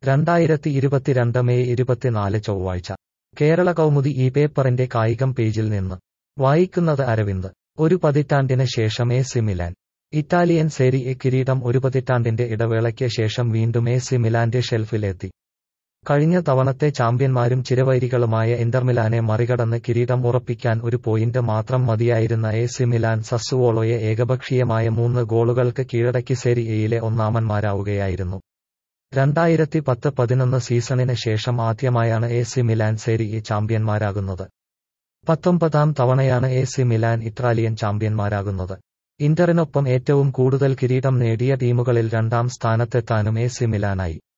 രണ്ടായിരത്തി ഇരുപത്തിരണ്ട് മെയ് ഇരുപത്തിനാല് ചൊവ്വാഴ്ച കേരള കൗമുദി ഈ പേപ്പറിന്റെ കായികം പേജിൽ നിന്ന് വായിക്കുന്നത് അരവിന്ദ് ഒരു പതിറ്റാണ്ടിന് ശേഷം A C Milan Italian Serie A കിരീടം ഒരു പതിറ്റാണ്ടിന്റെ ഇടവേളയ്ക്ക് ശേഷം വീണ്ടും എ സി മിലാന്റെ ഷെൽഫിലെത്തി കഴിഞ്ഞ തവണത്തെ ചാമ്പ്യന്മാരും ചിരവൈരികളുമായ ഇന്റർമിലാനെ മറികടന്ന് കിരീടം ഉറപ്പിക്കാൻ ഒരു പോയിന്റ് മാത്രം മതിയായിരുന്ന എ സി മിലാൻ സസ്സുവോളോയെ ഏകപക്ഷീയമായ മൂന്ന് ഗോളുകൾക്ക് കീഴടക്കി സെരി എയിലെ ഒന്നാമന്മാരാവുകയായിരുന്നു രണ്ടായിരത്തി പത്ത് പതിനൊന്ന് സീസണിന് ശേഷം ആദ്യമായാണ് A C Milan Serie A ചാമ്പ്യന്മാരാകുന്നത് പത്തൊമ്പതാം തവണയാണ് എ സി മിലാൻ ഇറ്റാലിയൻ ചാമ്പ്യന്മാരാകുന്നത് ഇന്ററിനൊപ്പം ഏറ്റവും കൂടുതൽ കിരീടം നേടിയ ടീമുകളിൽ രണ്ടാം സ്ഥാനത്തെത്താനും എ സി മിലാനായി